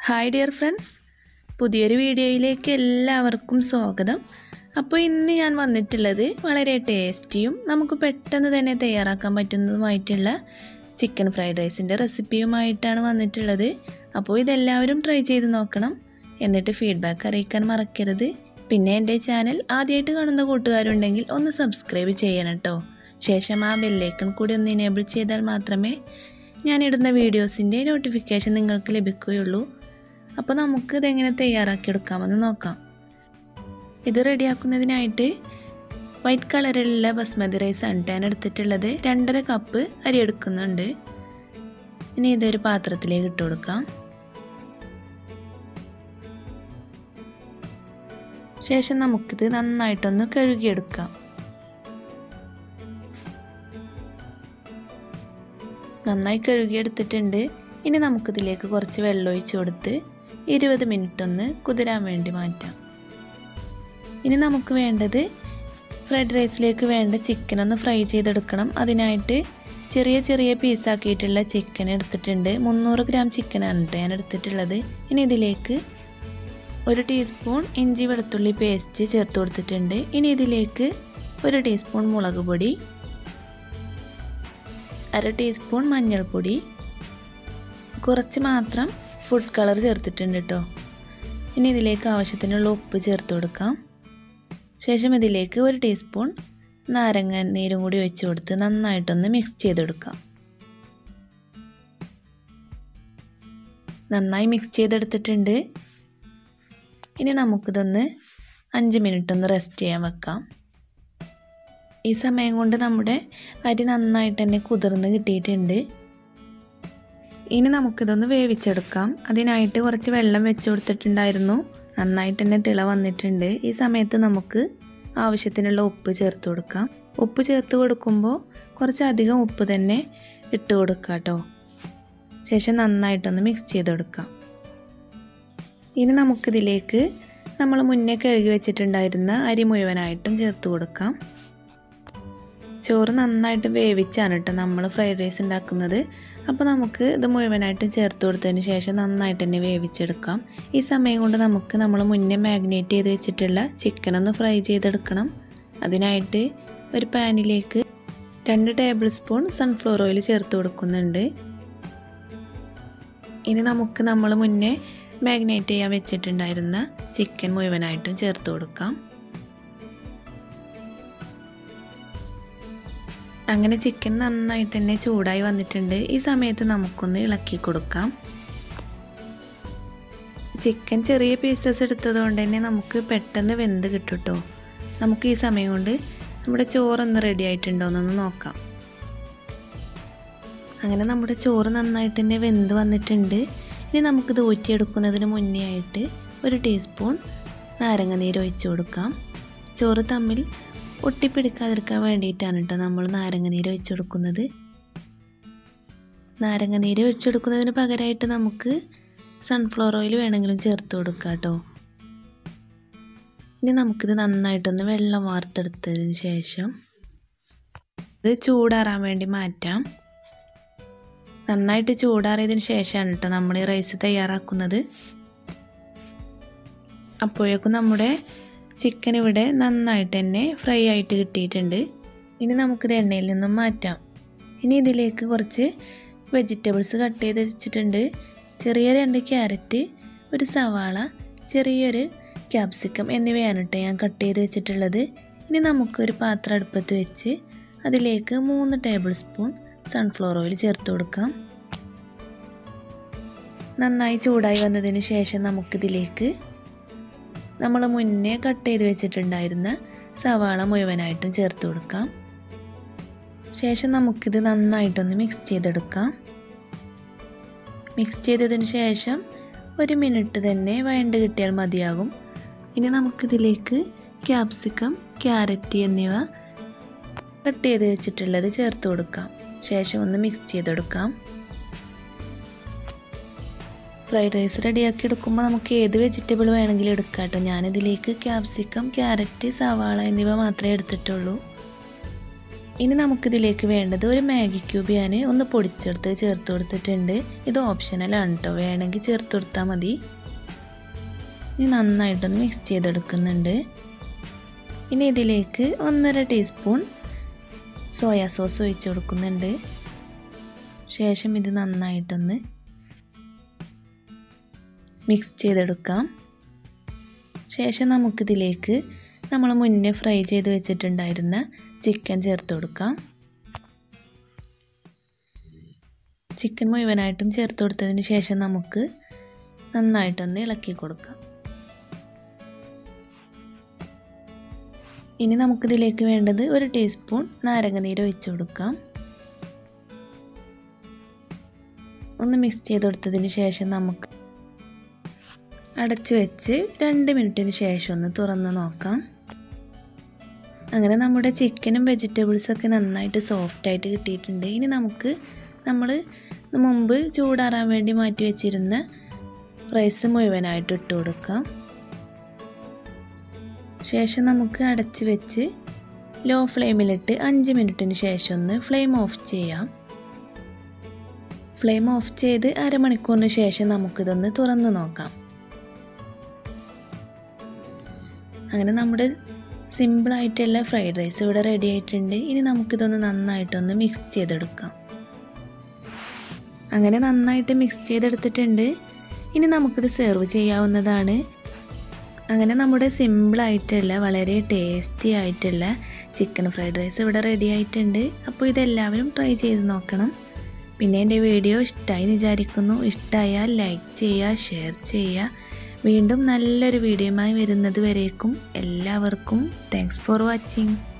hi dear friends പുതിയൊരു വീഡിയോയിലേക്ക് എല്ലാവർക്കും സ്വാഗതം അപ്പോൾ ഇന്ന് ഞാൻ വന്നിട്ടുള്ളത് വളരെ ടേസ്റ്റിയും നമുക്ക് പെട്ടെന്ന് തന്നെ തയ്യാറാക്കാൻ പറ്റുന്നതുമായിട്ടുള്ള ചിക്കൻ ഫ്രൈഡ് റൈസിൻ്റെ റെസിപ്പിയുമായിട്ടാണ് വന്നിട്ടുള്ളത് അപ്പോൾ ഇതെല്ലാവരും ട്രൈ ചെയ്ത് നോക്കണം എന്നിട്ട് ഫീഡ്ബാക്ക് അറിയിക്കാൻ മറക്കരുത് പിന്നെ എൻ്റെ ചാനൽ ആദ്യമായിട്ട് കാണുന്ന കൂട്ടുകാരുണ്ടെങ്കിൽ ഒന്ന് സബ്സ്ക്രൈബ് ചെയ്യണം കേട്ടോ ശേഷം ആ ബെല്ലൈക്കൺ കൂടി ഒന്ന് എനേബിൾ ചെയ്താൽ മാത്രമേ ഞാനിടുന്ന വീഡിയോസിൻ്റെ നോട്ടിഫിക്കേഷൻ നിങ്ങൾക്ക് ലഭിക്കുകയുള്ളൂ അപ്പോൾ നമുക്ക് ഇതെങ്ങനെ തയ്യാറാക്കിയെടുക്കാമെന്ന് നോക്കാം ഇത് റെഡിയാക്കുന്നതിനായിട്ട് വൈറ്റ് കളറിലുള്ള ബസ്മതി റൈസ് ആണ് ഞാൻ എടുത്തിട്ടുള്ളത് രണ്ടര കപ്പ് അരി എടുക്കുന്നുണ്ട് ഇനി ഇതൊരു പാത്രത്തിലേക്ക് ഇട്ട് കൊടുക്കാം ശേഷം നമുക്കിത് നന്നായിട്ടൊന്ന് കഴുകിയെടുക്കാം നന്നായി കഴുകിയെടുത്തിട്ടുണ്ട് ഇനി നമുക്കിതിലേക്ക് കുറച്ച് വെള്ളം ഒഴിച്ച് കൊടുത്ത് ഇരുപത് മിനിറ്റ് ഒന്ന് കുതിരാൻ വേണ്ടി മാറ്റാം ഇനി നമുക്ക് വേണ്ടത് ഫ്രൈഡ് റൈസിലേക്ക് വേണ്ട ചിക്കൻ ഒന്ന് ഫ്രൈ ചെയ്തെടുക്കണം അതിനായിട്ട് ചെറിയ ചെറിയ പീസാക്കിയിട്ടുള്ള ചിക്കൻ എടുത്തിട്ടുണ്ട് മുന്നൂറ് ഗ്രാം ചിക്കനാണ് കേട്ടോ ഞാൻ എടുത്തിട്ടുള്ളത് ഇനി ഇതിലേക്ക് ഒരു ടീസ്പൂൺ ഇഞ്ചി വെളുത്തുള്ളി പേസ്റ്റ് ചേർത്ത് കൊടുത്തിട്ടുണ്ട് ഇനി ഇതിലേക്ക് ഒരു ടീസ്പൂൺ മുളക് പൊടി അര ടീസ്പൂൺ മഞ്ഞൾപ്പൊടി കുറച്ച് മാത്രം ഫുഡ് കളർ ചേർത്തിട്ടുണ്ട് കേട്ടോ ഇനി ഇതിലേക്ക് ആവശ്യത്തിനുള്ള ഉപ്പ് ചേർത്ത് കൊടുക്കാം ശേഷം ഇതിലേക്ക് ഒരു ടീസ്പൂൺ നാരങ്ങ നീരും കൂടി ഒഴിച്ച് കൊടുത്ത് നന്നായിട്ടൊന്ന് മിക്സ് ചെയ്തെടുക്കാം നന്നായി മിക്സ് ചെയ്തെടുത്തിട്ടുണ്ട് ഇനി നമുക്കിതൊന്ന് അഞ്ച് മിനിറ്റ് ഒന്ന് റെസ്റ്റ് ചെയ്യാൻ വെക്കാം ഈ സമയം കൊണ്ട് നമ്മുടെ അരി നന്നായിട്ട് തന്നെ കുതിർന്ന് കിട്ടിയിട്ടുണ്ട് ഇനി നമുക്കിതൊന്ന് വേവിച്ചെടുക്കാം അതിനായിട്ട് കുറച്ച് വെള്ളം വെച്ച് കൊടുത്തിട്ടുണ്ടായിരുന്നു നന്നായിട്ട് തന്നെ തിള വന്നിട്ടുണ്ട് ഈ സമയത്ത് നമുക്ക് ആവശ്യത്തിനുള്ള ഉപ്പ് ചേർത്ത് കൊടുക്കാം ഉപ്പ് ചേർത്ത് കൊടുക്കുമ്പോൾ കുറച്ചധികം ഉപ്പ് തന്നെ ഇട്ട് കൊടുക്കുക കേട്ടോ ശേഷം നന്നായിട്ടൊന്ന് മിക്സ് ചെയ്ത് കൊടുക്കാം ഇനി നമുക്കിതിലേക്ക് നമ്മൾ മുന്നേ കഴുകി വെച്ചിട്ടുണ്ടായിരുന്ന അരി മുഴുവനായിട്ടും ചേർത്ത് കൊടുക്കാം ചോറ് നന്നായിട്ട് വേവിച്ചാണ് കേട്ടോ നമ്മൾ ഫ്രൈഡ് റൈസ് ഉണ്ടാക്കുന്നത് അപ്പോൾ നമുക്ക് ഇത് മുഴുവനായിട്ടും ചേർത്ത് കൊടുത്തതിന് ശേഷം നന്നായിട്ട് തന്നെ വേവിച്ചെടുക്കാം ഈ സമയം കൊണ്ട് നമുക്ക് നമ്മൾ മുന്നേ മാഗ്നേറ്റ് ചെയ്ത് വെച്ചിട്ടുള്ള ചിക്കൻ ഒന്ന് ഫ്രൈ ചെയ്തെടുക്കണം അതിനായിട്ട് ഒരു പാനിലേക്ക് രണ്ട് ടേബിൾ സ്പൂൺ സൺഫ്ലവർ ഓയിൽ ചേർത്ത് കൊടുക്കുന്നുണ്ട് ഇനി നമുക്ക് നമ്മൾ മുന്നേ മാഗ്നേറ്റ് ചെയ്യാൻ വെച്ചിട്ടുണ്ടായിരുന്ന ചിക്കൻ മുഴുവനായിട്ടും ചേർത്ത് കൊടുക്കാം അങ്ങനെ ചിക്കൻ നന്നായിട്ട് തന്നെ ചൂടായി വന്നിട്ടുണ്ട് ഈ സമയത്ത് നമുക്കൊന്ന് ഇളക്കി കൊടുക്കാം ചിക്കൻ ചെറിയ പീസസ് എടുത്തതുകൊണ്ട് തന്നെ നമുക്ക് പെട്ടെന്ന് വെന്ത് കിട്ടും കേട്ടോ നമുക്ക് ഈ സമയം കൊണ്ട് നമ്മുടെ ചോറൊന്ന് റെഡി ആയിട്ടുണ്ടോ എന്നൊന്ന് നോക്കാം അങ്ങനെ നമ്മുടെ ചോറ് നന്നായിട്ട് തന്നെ വെന്ത് വന്നിട്ടുണ്ട് ഇനി നമുക്കിത് ഊറ്റിയെടുക്കുന്നതിന് മുന്നേ ആയിട്ട് ഒരു ടീസ്പൂൺ നാരങ്ങ നീര് ഒഴിച്ചു കൊടുക്കാം ചോറ് തമ്മിൽ ഒട്ടിപ്പിടിക്കാതിരിക്കാൻ വേണ്ടിയിട്ടാണ് കേട്ടോ നമ്മൾ നാരങ്ങ നീര് ഒഴിച്ചു കൊടുക്കുന്നത് നാരങ്ങ നീര് ഒഴിച്ചു കൊടുക്കുന്നതിന് പകരമായിട്ട് നമുക്ക് സൺഫ്ലവർ ഓയിൽ വേണമെങ്കിലും ചേർത്ത് കൊടുക്കാം കേട്ടോ ഇനി നമുക്കിത് നന്നായിട്ടൊന്ന് വെള്ളം വാർത്തെടുത്തതിന് ശേഷം ഇത് ചൂടാറാൻ വേണ്ടി മാറ്റാം നന്നായിട്ട് ചൂടാറിയതിന് ശേഷമാണ് കേട്ടോ നമ്മൾ ഈ റൈസ് തയ്യാറാക്കുന്നത് അപ്പോഴേക്കും നമ്മുടെ ചിക്കൻ ഇവിടെ നന്നായിട്ട് തന്നെ ഫ്രൈ ആയിട്ട് കിട്ടിയിട്ടുണ്ട് ഇനി നമുക്കിത് എണ്ണയിൽ നിന്നും മാറ്റാം ഇനി ഇതിലേക്ക് കുറച്ച് വെജിറ്റബിൾസ് കട്ട് ചെയ്ത് വെച്ചിട്ടുണ്ട് ചെറിയ രണ്ട് ക്യാരറ്റ് ഒരു സവാള ചെറിയൊരു ക്യാപ്സിക്കം എന്നിവയാണ് കേട്ടോ ഞാൻ കട്ട് ചെയ്ത് വെച്ചിട്ടുള്ളത് ഇനി നമുക്കൊരു പാത്രം അടുപ്പത്ത് വെച്ച് അതിലേക്ക് മൂന്ന് ടേബിൾ സ്പൂൺ സൺഫ്ലവർ ഓയിൽ ചേർത്ത് കൊടുക്കാം നന്നായി ചൂടായി വന്നതിന് ശേഷം നമുക്കിതിലേക്ക് നമ്മൾ മുന്നേ കട്ട് ചെയ്ത് വെച്ചിട്ടുണ്ടായിരുന്ന സവാള മുഴുവനായിട്ടും ചേർത്ത് കൊടുക്കാം ശേഷം നമുക്കിത് നന്നായിട്ടൊന്ന് മിക്സ് ചെയ്തെടുക്കാം മിക്സ് ചെയ്തതിന് ശേഷം ഒരു മിനിറ്റ് തന്നെ വഴണ്ട് കിട്ടിയാൽ മതിയാകും ഇനി നമുക്കിതിലേക്ക് ക്യാപ്സിക്കം ക്യാരറ്റ് എന്നിവ കട്ട് ചെയ്ത് വെച്ചിട്ടുള്ളത് ചേർത്ത് കൊടുക്കാം ശേഷം ഒന്ന് മിക്സ് ചെയ്തെടുക്കാം ഫ്രൈഡ് റൈസ് റെഡിയാക്കി എടുക്കുമ്പോൾ നമുക്ക് ഏത് വെജിറ്റബിൾ വേണമെങ്കിലും എടുക്കാം കേട്ടോ ഞാനിതിലേക്ക് ക്യാപ്സിക്കം ക്യാരറ്റ് സവാള എന്നിവ മാത്രമേ എടുത്തിട്ടുള്ളൂ ഇനി നമുക്കിതിലേക്ക് വേണ്ടത് ഒരു മാഗി ക്യൂബ് ഞാൻ ഒന്ന് പൊടിച്ചെടുത്ത് ചേർത്ത് കൊടുത്തിട്ടുണ്ട് ഇത് ഓപ്ഷനലാണ് കേട്ടോ വേണമെങ്കിൽ ചേർത്ത് കൊടുത്താൽ മതി ഇനി നന്നായിട്ടൊന്ന് മിക്സ് ചെയ്തെടുക്കുന്നുണ്ട് ഇനി ഇതിലേക്ക് ഒന്നര ടീസ്പൂൺ സോയാ സോസ് ഒഴിച്ച് കൊടുക്കുന്നുണ്ട് ശേഷം ഇത് നന്നായിട്ടൊന്ന് മിക്സ് ചെയ്തെടുക്കാം ശേഷം നമുക്കിതിലേക്ക് നമ്മൾ മുന്നേ ഫ്രൈ ചെയ്ത് വെച്ചിട്ടുണ്ടായിരുന്ന ചിക്കൻ ചേർത്ത് കൊടുക്കാം ചിക്കൻ മുഴുവനായിട്ടും ചേർത്ത് കൊടുത്തതിന് ശേഷം നമുക്ക് നന്നായിട്ടൊന്ന് ഇളക്കി കൊടുക്കാം ഇനി നമുക്കിതിലേക്ക് വേണ്ടത് ഒരു ടീസ്പൂൺ നാരങ്ങനീര് ഒഴിച്ച് കൊടുക്കാം ഒന്ന് മിക്സ് ചെയ്ത് കൊടുത്തതിന് ശേഷം നമുക്ക് അടച്ച് വെച്ച് രണ്ട് മിനിറ്റിന് ശേഷം ഒന്ന് തുറന്ന് നോക്കാം അങ്ങനെ നമ്മുടെ ചിക്കനും വെജിറ്റബിൾസൊക്കെ നന്നായിട്ട് സോഫ്റ്റായിട്ട് കിട്ടിയിട്ടുണ്ട് ഇനി നമുക്ക് നമ്മൾ മുമ്പ് ചൂടാറാൻ വേണ്ടി മാറ്റി വെച്ചിരുന്ന റൈസ് മുഴുവനായിട്ട് ഇട്ട് കൊടുക്കാം ശേഷം നമുക്ക് അടച്ച് വെച്ച് ലോ ഫ്ലെയിമിലിട്ട് അഞ്ച് മിനിറ്റിന് ശേഷം ഒന്ന് ഫ്ലെയിം ഓഫ് ചെയ്യാം ഫ്ലെയിം ഓഫ് ചെയ്ത് അരമണിക്കൂറിന് ശേഷം നമുക്കിതൊന്ന് തുറന്ന് നോക്കാം അങ്ങനെ നമ്മുടെ സിമ്പിളായിട്ടുള്ള ഫ്രൈഡ് റൈസ് ഇവിടെ റെഡി ആയിട്ടുണ്ട് ഇനി നമുക്കിതൊന്ന് നന്നായിട്ടൊന്ന് മിക്സ് ചെയ്തെടുക്കാം അങ്ങനെ നന്നായിട്ട് മിക്സ് ചെയ്തെടുത്തിട്ടുണ്ട് ഇനി നമുക്കിത് സെർവ് ചെയ്യാവുന്നതാണ് അങ്ങനെ നമ്മുടെ സിമ്പിളായിട്ടുള്ള വളരെ ടേസ്റ്റി ആയിട്ടുള്ള ചിക്കൻ ഫ്രൈഡ് റൈസ് ഇവിടെ റെഡി ആയിട്ടുണ്ട് അപ്പോൾ ഇതെല്ലാവരും ട്രൈ ചെയ്ത് നോക്കണം പിന്നെ എൻ്റെ വീഡിയോ ഇഷ്ടമായി വിചാരിക്കുന്നു ഇഷ്ടമായാൽ ലൈക്ക് ചെയ്യുക ഷെയർ ചെയ്യുക വീണ്ടും നല്ലൊരു വീഡിയോയുമായി വരുന്നത് വരേക്കും എല്ലാവർക്കും താങ്ക്സ് ഫോർ വാച്ചിങ്